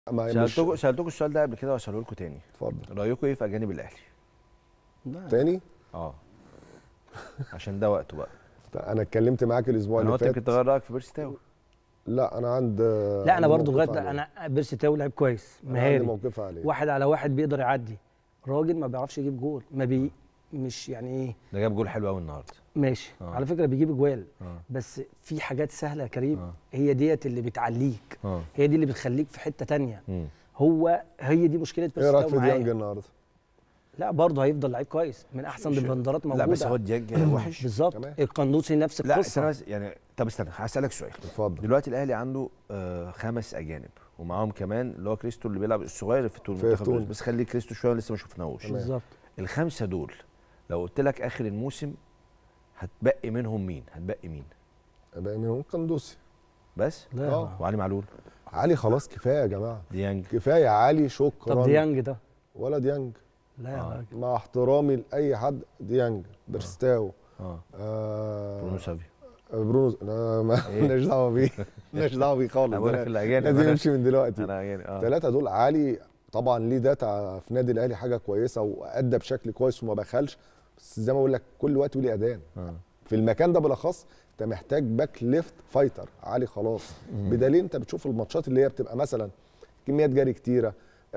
ما مش سالتكم سالتكم السؤال ده قبل كده وهساله لكم تاني اتفضل رايكم ايه في اجانب الاهلي لا. تاني اه عشان ده وقته بقى انا اتكلمت معاك الاسبوع انا اللي قلت فات يمكن تغير رايك في بيرسي تاو لا انا عند لا انا برضو موقف لغايه عليه. انا بيرسي تاو لعيب كويس أنا عندي مهاري موقف عليه واحد على واحد بيقدر يعدي راجل ما بيعرفش يجيب جول ما بي مش يعني ايه ده جاب جول حلو قوي النهارده ماشي آه. آه. على فكره بيجيب جوال اه بس في حاجات سهله يا كريم آه. آه. هي ديت اللي بتعليك اه هي دي اللي بتخليك في حته تانية مم. هو هي دي مشكله ايه بيرسي رايك تاو في ديانج معايا النهارده لا برضه هيفضل لعيب كويس من احسن مش- البندرات موجوده لا بس هو ديانج وحش بالظبط تمام. القندوسي نفس لا القصه استنى بس يعني طب استنى هسالك سؤال اتفضل دلوقتي الاهلي عنده آه خمس اجانب ومعاهم كمان اللي هو كريستو اللي بيلعب الصغير في تونس في منتخب تونس. تونس. بس خلي كريستو شويه لسه ما شفناهوش تمام. بالظبط الخمسه دول لو قلت لك اخر الموسم هتبقي منهم مين هتبقي مين بقى مين قندوسي بس لا آه. وعلي معلول علي خلاص كفايه يا جماعه ديانج كفايه علي شكرا طب ديانج ده ولا ديانج لا يا آه. راجل مع احترامي لاي حد ديانج بيرستاو اه آه برونو سافيو برونو لا، ما إيه؟ مالناش دعوه بيه مالناش دعوه بيه خالص انا بقول لك ده الاجانب لازم انا يمشي من دلوقتي انا اجانب اه الثلاثه دول علي طبعا ليه داتا في نادي الاهلي حاجه كويسه وادى بشكل كويس وما بخلش بس زي ما بقول لك كل وقت وليه اذان آه. في المكان ده بالاخص انت محتاج باك ليفت فايتر علي خلاص بدليل انت بتشوف الماتشات اللي هي بتبقى مثلا كميات جري كتيره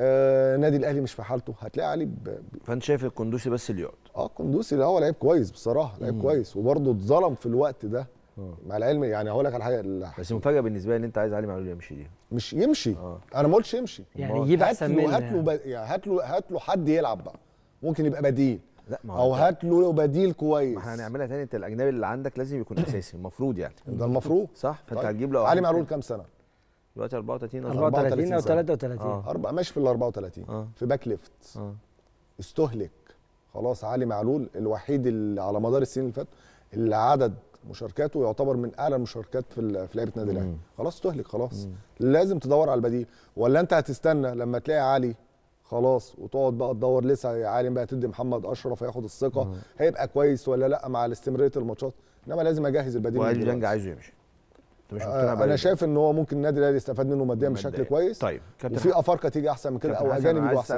آه نادي الاهلي مش في حالته هتلاقي علي ب... ب... فانت شايف القندوسي بس اللي يقعد اه قندوسي ده هو لعيب كويس بصراحه لعيب مم. كويس وبرضه اتظلم في الوقت ده آه. مع العلم يعني هقول لك على حاجه ال- بس المفاجاه بالنسبه لي ان انت عايز علي معلول يمشي دي مش يمشي اه انا ما قلتش يمشي يعني يجيب هات احسن له منه هات له يعني. ب... يعني هات له هات له حد يلعب بقى ممكن يبقى بديل لا ما او هو هات له بديل كويس ما احنا هنعملها تاني انت الاجنبي اللي عندك لازم يكون اساسي المفروض يعني ده المفروض صح فانت طيب. هتجيب له علي واحد معلول تاني. كام سنه دلوقتي 34 أربعة 34 او سنة. 33 آه. أربعة ماشي في ال 34 اه في باك ليفت اه استهلك خلاص علي معلول الوحيد اللي على مدار السنين اللي فاتت اللي عدد مشاركاته يعتبر من اعلى المشاركات في ال- في لعيبه النادي الاهلي مم. خلاص استهلك خلاص مم. لازم تدور على البديل ولا انت هتستنى لما تلاقي علي خلاص وتقعد بقى تدور لسه يا عالم بقى تدي محمد اشرف هياخد الثقه مم. هيبقى كويس ولا لا مع استمراريه الماتشات انما لازم اجهز البديل من وادي دلوقتي. ديانج عايزه يمشي انت مش مقتنع آه، بقى انا شايف ان هو ممكن النادي الاهلي يستفاد منه ماديا بشكل مبدئيا. كويس طيب كابتن وفي افارقه تيجي احسن من كده كابتن او حسن، اجانب أنا يجوا عايز احسن